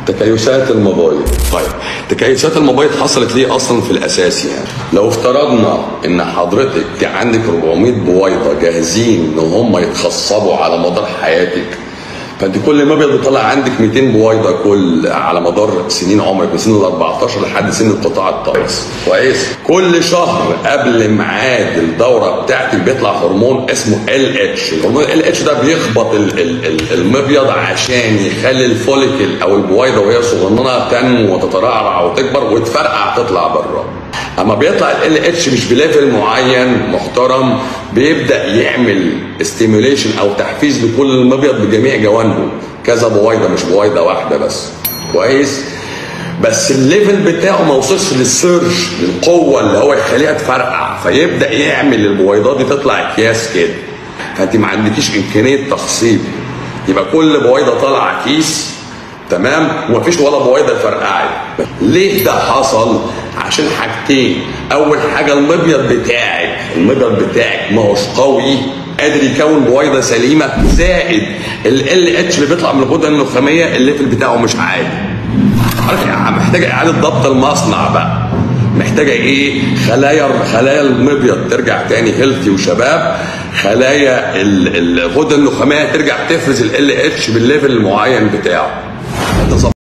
تكيسات المبايض طيب تكيسات المبايض حصلت ليه اصلا في الاساس يعني لو افترضنا ان حضرتك عندك 400 بويضه جاهزين ان هم يتخصبوا على مدار حياتك فانت كل ما بيطلع عندك 200 بويضه كل على مدار سنين عمرك من سن ال 14 لحد سن انقطاع الطمس كويس كل شهر قبل ميعاد الدوره بتاعتك بيطلع هرمون اسمه ال اتش الهرمون ال اتش ده بيخبط ال ال ال المبيض عشان يخلي الفوليكل او البويضه وهي صغننه تنمو وتترعرع وتكبر وتفرقع تطلع بره اما بيطلع ال اتش مش بليفل معين محترم بيبدا يعمل استيميوليشن او تحفيز لكل المبيض بجميع جوانبه كذا بويضه مش بويضه واحده بس كويس بس الليفل بتاعه ما وصلش للسيرج للقوه اللي هو يخليها تفرقع فيبدا يعمل البويضات دي تطلع اكياس كده فانت ما عندكيش امكانيه تخصيب يبقى كل بويضه طالعه كيس تمام ومفيش ولا بويضه فرقعت ليه ده حصل عشان حاجتين اول حاجه المبيض بتاعك المبيض بتاعك ما هوش قوي قادر يكون بويضه سليمه زائد ال اتش اللي بيطلع من الغده النخاميه الليفل بتاعه مش عالي عارف محتاجه اعاده ضبط المصنع بقى محتاجه ايه خلايا خلايا المبيض ترجع تاني هيلثي وشباب خلايا الغده النخاميه ترجع تفرز ال اتش بالليفل المعين بتاعه